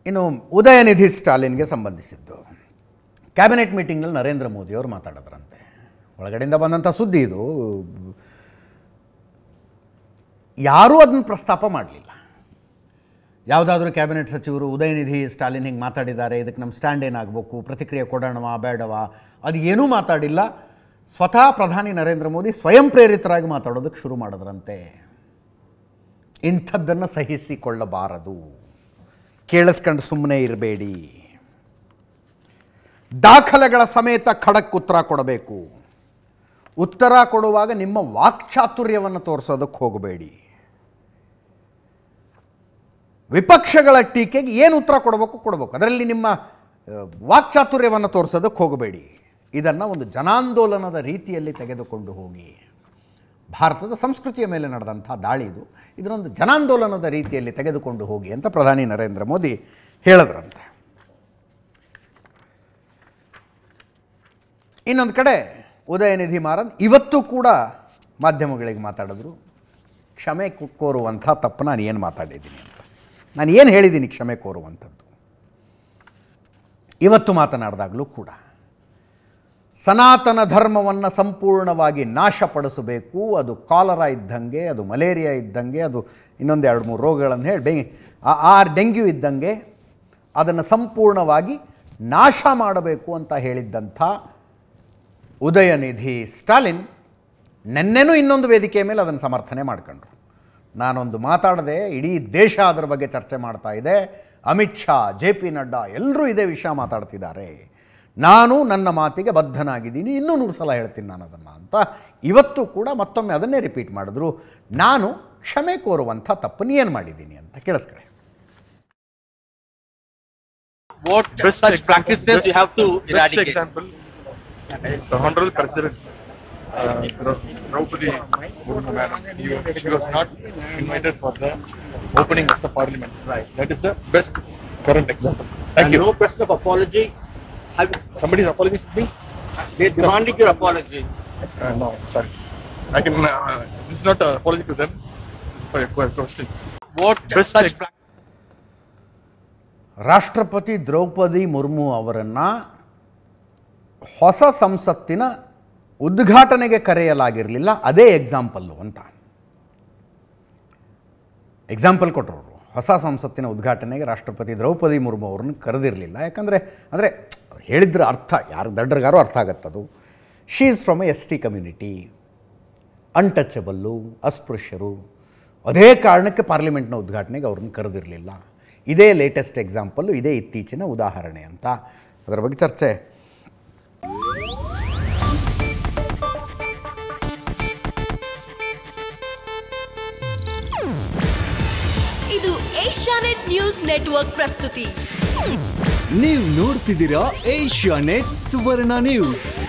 ಇನ್ನು ಉದಯನಿಧಿ ಸ್ಟಾಲಿನ್ಗೆ ಸಂಬಂಧಿಸಿದ್ದು ಕ್ಯಾಬಿನೆಟ್ ಮೀಟಿಂಗ್ನಲ್ಲಿ ನರೇಂದ್ರ ಮೋದಿಯವರು ಮಾತಾಡಿದ್ರಂತೆ ಒಳಗಡೆಯಿಂದ ಬಂದಂಥ ಸುದ್ದಿ ಇದು ಯಾರೂ ಅದನ್ನು ಪ್ರಸ್ತಾಪ ಮಾಡಲಿಲ್ಲ ಯಾವುದಾದ್ರೂ ಕ್ಯಾಬಿನೆಟ್ ಸಚಿವರು ಉದಯನಿಧಿ ಸ್ಟಾಲಿನ್ ಹಿಂಗೆ ಮಾತಾಡಿದ್ದಾರೆ ಇದಕ್ಕೆ ನಮ್ಮ ಸ್ಟ್ಯಾಂಡ್ ಏನಾಗಬೇಕು ಪ್ರತಿಕ್ರಿಯೆ ಕೊಡೋಣವಾ ಬೇಡವಾ ಅದು ಏನೂ ಮಾತಾಡಿಲ್ಲ ಸ್ವತಃ ಪ್ರಧಾನಿ ನರೇಂದ್ರ ಮೋದಿ ಸ್ವಯಂ ಪ್ರೇರಿತರಾಗಿ ಮಾತಾಡೋದಕ್ಕೆ ಶುರು ಮಾಡಿದ್ರಂತೆ ಇಂಥದ್ದನ್ನು ಸಹಿಸಿಕೊಳ್ಳಬಾರದು ಕೇಳಿಸ್ಕೊಂಡು ಸುಮ್ಮನೆ ಇರಬೇಡಿ ದಾಖಲೆಗಳ ಸಮೇತ ಖಡಕ್ ಉತ್ತರ ಕೊಡಬೇಕು ಉತ್ತರ ಕೊಡುವಾಗ ನಿಮ್ಮ ವಾಕ್ಚಾತುರ್ಯವನ್ನು ತೋರಿಸೋದಕ್ಕೆ ಹೋಗಬೇಡಿ ವಿಪಕ್ಷಗಳ ಟೀಕೆಗೆ ಏನು ಉತ್ತರ ಕೊಡಬೇಕು ಕೊಡಬೇಕು ಅದರಲ್ಲಿ ನಿಮ್ಮ ಆ, ವಾಕ್ಚಾತುರ್ಯವನ್ನು ತೋರಿಸೋದಕ್ಕೆ ಹೋಗಬೇಡಿ ಇದನ್ನು ಒಂದು ಜನಾಂದೋಲನದ ರೀತಿಯಲ್ಲಿ ತೆಗೆದುಕೊಂಡು ಹೋಗಿ ಭಾರತದ ಸಂಸ್ಕೃತಿಯ ಮೇಲೆ ನಡೆದಂಥ ದಾಳಿ ಇದು ಇದನ್ನೊಂದು ಜನಾಂದೋಲನದ ರೀತಿಯಲ್ಲಿ ತೆಗೆದುಕೊಂಡು ಹೋಗಿ ಅಂತ ಪ್ರಧಾನಿ ನರೇಂದ್ರ ಮೋದಿ ಹೇಳಿದ್ರಂತೆ ಇನ್ನೊಂದು ಕಡೆ ಉದಯನಿಧಿ ಮಾರನ್ ಇವತ್ತು ಕೂಡ ಮಾಧ್ಯಮಗಳಿಗೆ ಮಾತಾಡಿದ್ರು ಕ್ಷಮೆ ಕೋ- ಕೋರುವಂಥ ತಪ್ಪು ನಾನು ಏನು ಮಾತಾಡಿದ್ದೀನಿ ಅಂತ ನಾನು ಏನು ಹೇಳಿದ್ದೀನಿ ಕ್ಷಮೆ ಕೋರುವಂಥದ್ದು ಇವತ್ತು ಮಾತನಾಡಿದಾಗಲೂ ಕೂಡ ಸನಾತನ ಧರ್ಮವನ್ನು ಸಂಪೂರ್ಣವಾಗಿ ನಾಶಪಡಿಸಬೇಕು ಅದು ಕಾಲರ ಇದ್ದಂಗೆ ಅದು ಮಲೇರಿಯಾ ಇದ್ದಂಗೆ ಅದು ಇನ್ನೊಂದು ಎರಡು ಮೂರು ರೋಗಗಳನ್ನು ಹೇಳಿ ಡೆ ಆ- ಆ ಡೆಂಗ್ಯೂ ಇದ್ದಂಗೆ ಅದನ್ನು ಸಂಪೂರ್ಣವಾಗಿ ನಾಶ ಮಾಡಬೇಕು ಅಂತ ಹೇಳಿದ್ದಂಥ ಉದಯನಿಧಿ ಸ್ಟಾಲಿನ್ ನೆನ್ನೆನೂ ಇನ್ನೊಂದು ವೇದಿಕೆಯ ಮೇಲೆ ಅದನ್ನು ಸಮರ್ಥನೆ ಮಾಡ್ಕೊಂಡ್ರು ನಾನೊಂದು ಮಾತಾಡದೆ ಇಡೀ ದೇಶ ಅದರ ಬಗ್ಗೆ ಚರ್ಚೆ ಮಾಡ್ತಾ ಇದೆ ಅಮಿತ್ ಶಾ ಜೆ ಪಿ ನಡ್ಡಾ ಎಲ್ಲರೂ ಇದೇ ವಿಷಯ ಮಾತಾಡ್ತಿದ್ದಾರೆ ನಾನು ನನ್ನ ಮಾತಿಗೆ ಬದ್ಧನಾಗಿದ್ದೀನಿ ಇನ್ನೂ ನೂರು ಸಲ ಹೇಳ್ತೀನಿ ನಾನು ಅದನ್ನು ಅಂತ ಇವತ್ತು ಕೂಡ ಮತ್ತೊಮ್ಮೆ ಅದನ್ನೇ ರಿಪೀಟ್ ಮಾಡಿದ್ರು ನಾನು ಕ್ಷಮೆ ಕೋರುವಂಥ ತಪ್ಪನ್ನು ಏನು ಮಾಡಿದ್ದೀನಿ ಅಂತ ಕೇಳಿಸ್ಕಡೆ what Best such example- practices best- you have to Best eradicate. example, the Honorable President, uh, Drau- Draupadi Murmu madam, you- she was not invited for the opening of the parliament. Right. That is the best current example. Thank and you. no question of apology. Have, Somebody is apologizing to me? they demanding your apology. Uh, no, sorry. I can, uh, this is not an apology to them, this is for a- for a question. What Best such ex- practices ರಾಷ್ಟ್ರಪತಿ ದ್ರೌಪದಿ ಮುರ್ಮು ಅವರನ್ನು ಹೊಸ ಸಂಸತ್ತಿನ ಉದ್ಘಾಟನೆಗೆ ಕರೆಯಲಾಗಿರಲಿಲ್ಲ ಅದೇ example ಅಂತ example ಕೊಟ್ಟರು ಅವರು ಹೊಸ ಸಂಸತ್ತಿನ ಉದ್ಘಾಟನೆಗೆ ರಾಷ್ಟ್ರಪತಿ ದ್ರೌಪದಿ ಮುರ್ಮು ಅವ್ರನ್ನ ಕರೆದಿರಲಿಲ್ಲ ಯಾಕಂದರೆ ಅಂದರೆ ಹೇಳಿದ್ರ ಅರ್ಥ ಯಾರು ದಡ್ಡರಿಗಾರು ಅರ್ಥ ಆಗತ್ತದು she is from S T community untouchable ಅಸ್ಪೃಶ್ಯರು ಅದೇ ಕಾರಣಕ್ಕೆ ಪಾರ್ಲಿಮೆಂಟ್ನ ಉದ್ಘಾಟನೆಗೆ ಅವ್ರನ್ನ ಕರೆದಿರಲಿಲ್ಲ ಇದೇ ಲೇಟೆಸ್ಟ್ ಎಕ್ಸಾಂಪಲ್ಲು ಇದೇ ಇತ್ತೀಚಿನ ಉದಾಹರಣೆ ಅಂತ ಅದರ ಬಗ್ಗೆ ಚರ್ಚೆ ಇದು ಏಷ್ಯಾನೆಟ್ ನ್ಯೂಸ್ ನೆಟ್ವರ್ಕ್ ಪ್ರಸ್ತುತಿ ನೀವು ನೋಡ್ತಿದ್ದೀರಾ ಏಷ್ಯಾ ನೆಟ್ ಸುವರ್ಣ ನ್ಯೂಸ್